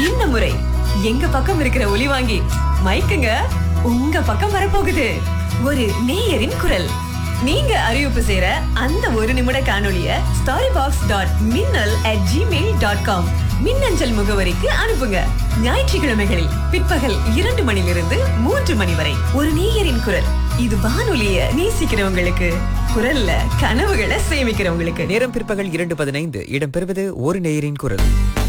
இந்த முறை எங்க பக்கம் இருக்கிற ஒலி வாங்கி மைக்குங்க உங்க பக்கம் வரப்போகுது ஒரு நேயரின் குரல் நீங்க அறிவிப்பு செய்யற அந்த ஒரு நிமிட காணொளிய starry box dot Minnal at Gmail dot com மின்னஞ்சல் முகவரிக்கு அனுப்புங்க ஞாயிற்றுக்கிழமைகளில் பிற்பகல் இரண்டு மணிலிருந்து மூன்று மணி வரை ஒரு நேயரின் குரல் இது வானொலிய நேசிக்கிறவங்களுக்கு குரல்ல கனவுகளை சேமிக்கிறவங்களுக்கு நேரம் பிற்பகல் இரண்டு பதினைந்து இடம்பெறுவது ஒரு நேயரின் குரல்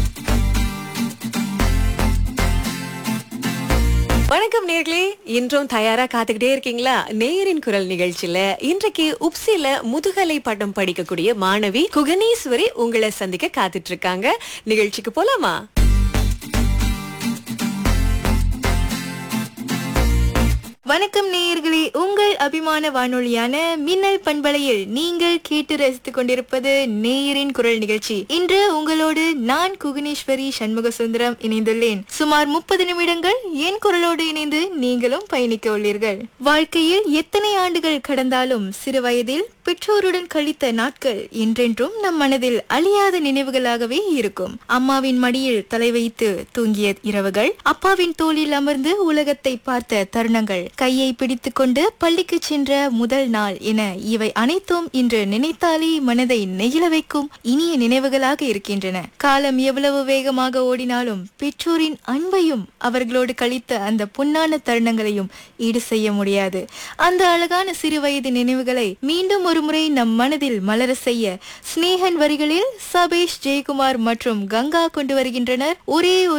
வணக்கம் நேர்களே இன்றும் தயாரா காத்துக்கிட்டே இருக்கீங்களா நேயரின் குரல் நிகழ்ச்சியில இன்றைக்கு உப்சில முதுகலை பட்டம் படிக்கக்கூடிய மாணவி குகனேஸ்வரி உங்களை சந்திக்க காத்துட்டு இருக்காங்க நிகழ்ச்சிக்கு போலாமா வணக்கம் நேயர்களே உங்கள் அபிமான வானொலியான மின்னல் பண்பலையில் நீங்கள் கேட்டு ரசித்துக் கொண்டிருப்பது நேயரின் குரல் நிகழ்ச்சி இன்று உங்களோடு நான் குகனேஸ்வரி சண்முக சுந்தரம் இணைந்துள்ளேன் சுமார் முப்பது நிமிடங்கள் என் குரலோடு இணைந்து நீங்களும் பயணிக்க உள்ளீர்கள் வாழ்க்கையில் எத்தனை ஆண்டுகள் கடந்தாலும் சிறு வயதில் பெற்றோருடன் கழித்த நாட்கள் என்றென்றும் நம் மனதில் அழியாத நினைவுகளாகவே இருக்கும் அம்மாவின் மடியில் தலை வைத்து தூங்கிய இரவுகள் அப்பாவின் தோளில் அமர்ந்து உலகத்தை பார்த்த தருணங்கள் கையை பிடித்துக்கொண்டு பள்ளிக்கு சென்ற முதல் நாள் என இவை அனைத்தும் இன்று நினைத்தாலே மனதை நெகிழ வைக்கும் இனிய நினைவுகளாக இருக்கின்றன காலம் எவ்வளவு வேகமாக ஓடினாலும் பெற்றோரின் அன்பையும் அவர்களோடு கழித்த அந்த பொன்னான தருணங்களையும் ஈடு செய்ய முடியாது அந்த அழகான சிறு வயது நினைவுகளை மீண்டும் ஒரு முறை நம் மனதில் மலர செய்ய ஸ்னேகன் வரிகளில் சபேஷ் ஜெயக்குமார் மற்றும் கங்கா கொண்டு வருகின்றனர் ஒரே ஒரு